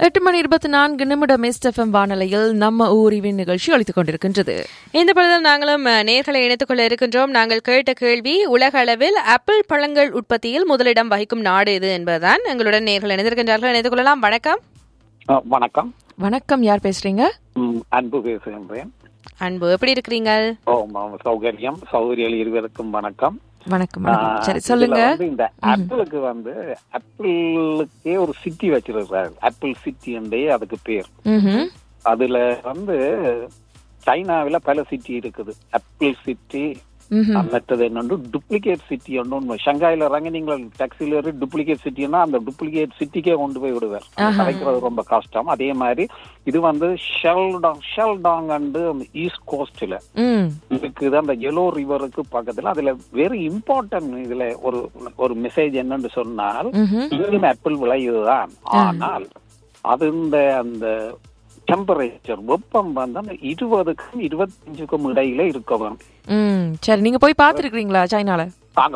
எட்டு மணி இருபத்தி நான்கு நிமிடம் எஸ்எஃப்எம் வானொலியில் நம்ம ஊரிவின் நிகழ்ச்சி அளித்துக் கொண்டிருக்கின்றது இந்த பொழுதும் நாங்களும் அஹ், நேர்களை இணைத்துக் கொள்ள இருக்கின்றோம் நாங்கள் கேட்ட கேள்வி உலக அளவில் ஆப்பிள் பழங்கள் உற்பத்தியில் முதலிடம் வகிக்கும் நாடு இது என்பதுதான் எங்களுடன் நேர்கள் இணைந்திருக்கின்றார்கள் இணைத்துக் கொள்ளலாம் வணக்கம் ஆ, வணக்கம் வணக்கம் யார் பேசுறீங்க ம், அன்பு பேசுகின்றேன் அன்பு எப்படி இருக்கிறீங்க ஓ ம- சௌகரியம் சௌகரியம் இருவருக்கும் வணக்கம் வணக்கம் ஆ, வணக்கம் சரி இதுல சொல்லுங்க வந்து இந்த ஆப்பிளுக்கு வந்து ஆப்பிளுக்கே ஒரு சிட்டி வச்சிருக்காரு ஆப்பிள் சிட்டி என்றே அதுக்கு பேர் ம்ஹும். அதுல வந்து சைனாவில பல சிட்டி இருக்குது ஆப்பிள் சிட்டி ம்ஹும். மற்றது என்னண்டு டூப்ளிகேட் சிட்டி ஒன்று ஷங்காயில இறங்கி நீங்கள் டாக்ஸில ஏறி டூப்ளிகேட் சிட்டின்னா அந்த டூப்ளிகேட் சிட்டிக்கே கொண்டு போய் விடுவார் கிடைக்கிறது ரொம்ப கஷ்டம் அதே மாதிரி இது வந்து ஷெல்டாங் ஷெல்டாங் அண்டு ஈஸ்ட் கோஸ்ட்ல ம் இருக்குது அந்த எலோ ரிவருக்கு பக்கத்துல அதுல வெரி இம்பார்ட்டன்ட் இதுல ஒரு ஒரு மெசேஜ் என்னன்னு சொன்னால் ம்ஹும். இங்கும் ஆப்பிள் விளையுதுதான் ஆனால் அது இந்த அந்த டெம்பரேச்சர் வெப்பம் வந்து அந்த இருபதுக்கும் இருபத்தஞ்சுக்கும் இடையில இருக்க வேணும் ம் சரி நீங்க போய் பார்த்துருக்கீங்களா சைனால தாங்க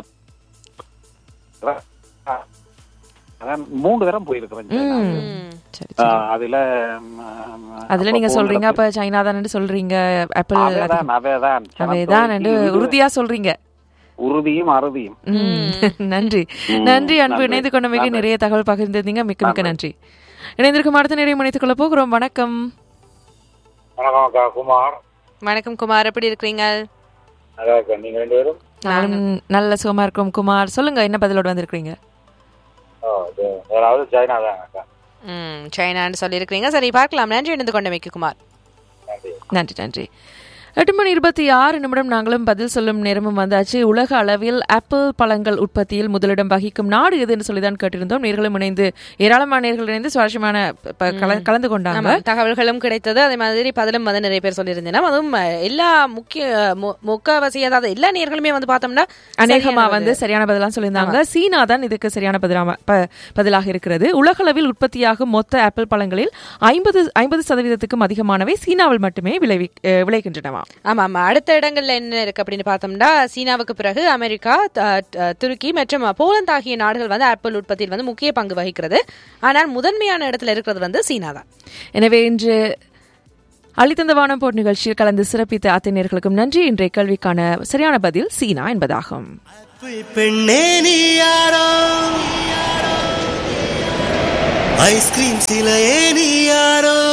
அதான் மூணு தரம் போயிருக்கிறேன் ம் ம். சரி ஆ, சரி. அதுல ம், அதுல அப்ப நீங்க போன சொல்றீங்க இடத்துல- அப்ப சைனா தான் சொல்றீங்க ஆப்பிள் அதேதான் அதேதான் அவைதான் இது உறுதியா சொல்றீங்க உறுதியும் அறுதியும் ம். நன்றி ம், நன்றி அன்பு நன்றி. இணைந்து கொண்டமைக்கு நன்றி. நிறைய தகவல் பகிர்ந்திருந்தீங்க மிக்க மிக்க நன்றி இணைந்திருக்கும் அடுத்த நிறைய இணைத்துக் கொள்ள போகிறோம் வணக்கம் வணக்கம் அக்கா குமார் வணக்கம் குமார் எப்படி இருக்கிறீங்க நல்லா இருக்கேன் நீங்க ரெண்டு பேரும் நானும் நல்ல சுகமா இருக்கோம் குமார் சொல்லுங்க என்ன பதிலோடு வந்திருக்கீங்க அதாவது சைனா தான் அக்கா ம் சைனான்னு சொல்லியிருக்கிறீங்க சரி பார்க்கலாம் நன்றி இணைந்து கொண்டமைக்கு குமார் நன்றி நன்றி எட்டு மணி இருபத்தி ஆறு நிமிடம் நாங்களும் பதில் சொல்லும் நேரமும் வந்தாச்சு உலக அளவில் ஆப்பிள் பழங்கள் உற்பத்தியில் முதலிடம் வகிக்கும் நாடு எதுன்னு சொல்லி தான் கேட்டிருந்தோம் நேர்களும் இணைந்து ஏராளமான நேர்கள் இணைந்து சுவாரஸ்யமான ப- கல- கலந்து கொண்டாங்க ஆமா, தகவல்களும் கிடைத்தது அதே மாதிரி பதிலும் வந்து நிறைய பேர் சொல்லியிருந்தேன் அதுவும் அஹ், எல்லா முக்கிய மு- முக்காவாசி அதாவது எல்லா நேர்களுமே வந்து பார்த்தோம்னா அநேகமா சரியான வந்து சரியான பதிலாம் சொல்லியிருந்தாங்க சீனா தான் இதுக்கு சரியான பதிலாம- ப- பதிலாக இருக்கிறது உலகளவில் உற்பத்தியாகும் மொத்த ஆப்பிள் பழங்களில் ஐம்பது ஐம்பது சதவீதத்துக்கும் அதிகமானவை சீனாவில் மட்டுமே விளைவி அஹ் விளைகின்றனவா ஆமா ஆமா அடுத்த இடங்கள்ல என்ன இருக்கு அப்படின்னு பார்த்தோம்னா சீனாவுக்கு பிறகு அமெரிக்கா த- த- துருக்கி மற்றும் போலந்து ஆகிய நாடுகள் வந்து ஆப்பிள் உற்பத்தியில் வந்து முக்கிய பங்கு வகிக்கிறது ஆனால் முதன்மையான இடத்துல இருக்கிறது வந்து சீனா தான் எனவே இன்று அளித்தந்த வானம் போர் நிகழ்ச்சியில் கலந்து சிறப்பித்த அத்தனையர்களுக்கும் நன்றி இன்றைய கேள்விக்கான சரியான பதில் சீனா என்பதாகும் ஆப்பிள் பெண்ணே நீ யாரோ ஐஸ்கிரீம் சிலையே நீ யாரோ